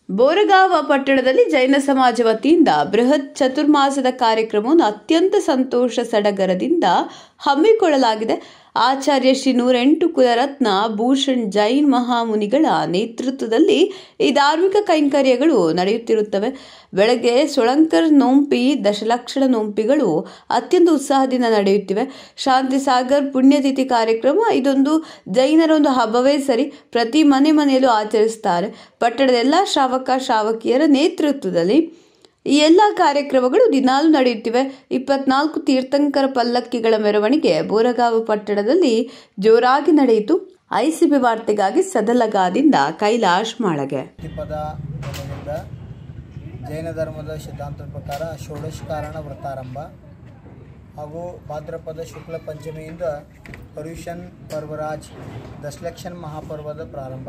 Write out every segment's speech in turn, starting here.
ಬೋರಗಾವ ಪಟ್ಟಣದಲ್ಲಿ ಜೈನ ಸಮಾಜ ವತಿಯಿಂದ ಬೃಹತ್ ಚತುರ್ಮಾಸದ ಕಾರ್ಯಕ್ರಮವನ್ನು ಅತ್ಯಂತ ಸಂತೋಷ ಸಡಗರದಿಂದ ಹಮ್ಮಿಕೊಳ್ಳಲಾಗಿದೆ ಆಚಾರ್ಯ ಶ್ರೀ ನೂರೆಂಟು ಕುಲರತ್ನ ಭೂಷಣ್ ಜೈನ್ ಮಹಾಮುನಿಗಳ ನೇತೃತ್ವದಲ್ಲಿ ಈ ಧಾರ್ಮಿಕ ಕೈಂಕರ್ಯಗಳು ನಡೆಯುತ್ತಿರುತ್ತವೆ ಬೆಳಗ್ಗೆ ಸೊಳಂಕರ್ ನೋಂಪಿ ದಶಲಕ್ಷಣ ನೋಂಪಿಗಳು ಅತ್ಯಂತ ಉತ್ಸಾಹದಿಂದ ನಡೆಯುತ್ತಿವೆ ಶಾಂತಿ ಸಾಗರ್ ಪುಣ್ಯತಿಥಿ ಕಾರ್ಯಕ್ರಮ ಇದೊಂದು ಜೈನರ ಒಂದು ಹಬ್ಬವೇ ಸರಿ ಪ್ರತಿ ಮನೆ ಮನೆಯಲ್ಲೂ ಆಚರಿಸುತ್ತಾರೆ ಪಟ್ಟಣದ ಎಲ್ಲ ಶ್ರಾವಕ ಶ್ರಾವಕಿಯರ ನೇತೃತ್ವದಲ್ಲಿ ಈ ಎಲ್ಲ ಕಾರ್ಯಕ್ರಮಗಳು ದಿನಾಲೂ ನಡೆಯುತ್ತಿವೆ ಇಪ್ಪತ್ನಾಲ್ಕು ತೀರ್ಥಂಕರ ಪಲ್ಲಕ್ಕಿಗಳ ಮೆರವಣಿಗೆ ಬೋರಗಾಂವ ಪಟ್ಟಣದಲ್ಲಿ ಜೋರಾಗಿ ನಡೆಯಿತು ಐಸಿಬಿ ವಾರ್ತೆಗಾಗಿ ಸದಲಗಾದಿಂದ ಕೈಲಾಶ್ ಮಾಳಗೆ ಪ್ರತಿಪದ ದಿನದಿಂದ ಜೈನ ಧರ್ಮದ ಸಿದ್ಧಾಂತದ ಪ್ರಕಾರ ಷೋಡಶ ಕಾರಣ ವ್ರತಾರಂಭ ಹಾಗೂ ಭಾದ್ರಪದ ಶುಕ್ಲ ಪಂಚಮಿಯಿಂದ ಪರ್ಯೂಷನ್ ಪರ್ವರಾಜ್ ದಶಲಕ್ಷನ್ ಮಹಾಪರ್ವದ ಪ್ರಾರಂಭ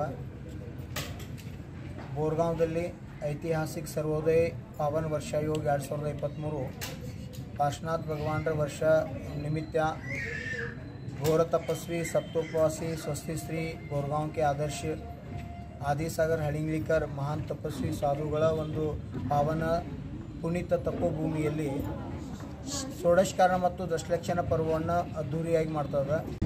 ಬೋರ್ಗಾಂವದಲ್ಲಿ ಐತಿಹಾಸಿಕ ಸರ್ವೋದಯ ಪಾವನ ವರ್ಷ ಯೋಗ ಎರಡು ಸಾವಿರದ ಇಪ್ಪತ್ತ್ಮೂರು ಪಾರ್ಶ್ವನಾಥ್ ಭಗವಾನರ ವರ್ಷ ನಿಮಿತ್ತ घोर तपस्वी सप्तोपवासी स्वस्ति श्री ಗೋರ್ಗಾಂವ್ ಕೆ ಆದರ್ಶ ಆದಿಸಾಗರ್ ಹಳಿಂಗ್ಲಿಕರ್ ಮಹಾನ್ ತಪಸ್ವಿ ಸಾಧುಗಳ ಒಂದು ಪಾವನ ಪುನೀತ ತಪೋಭೂಮಿಯಲ್ಲಿ ಷೋಡಶಕಾರಣ ಮತ್ತು ದಶಲಕ್ಷಣ ಪರ್ವವನ್ನು ಅದ್ಧೂರಿಯಾಗಿ ಮಾಡ್ತದೆ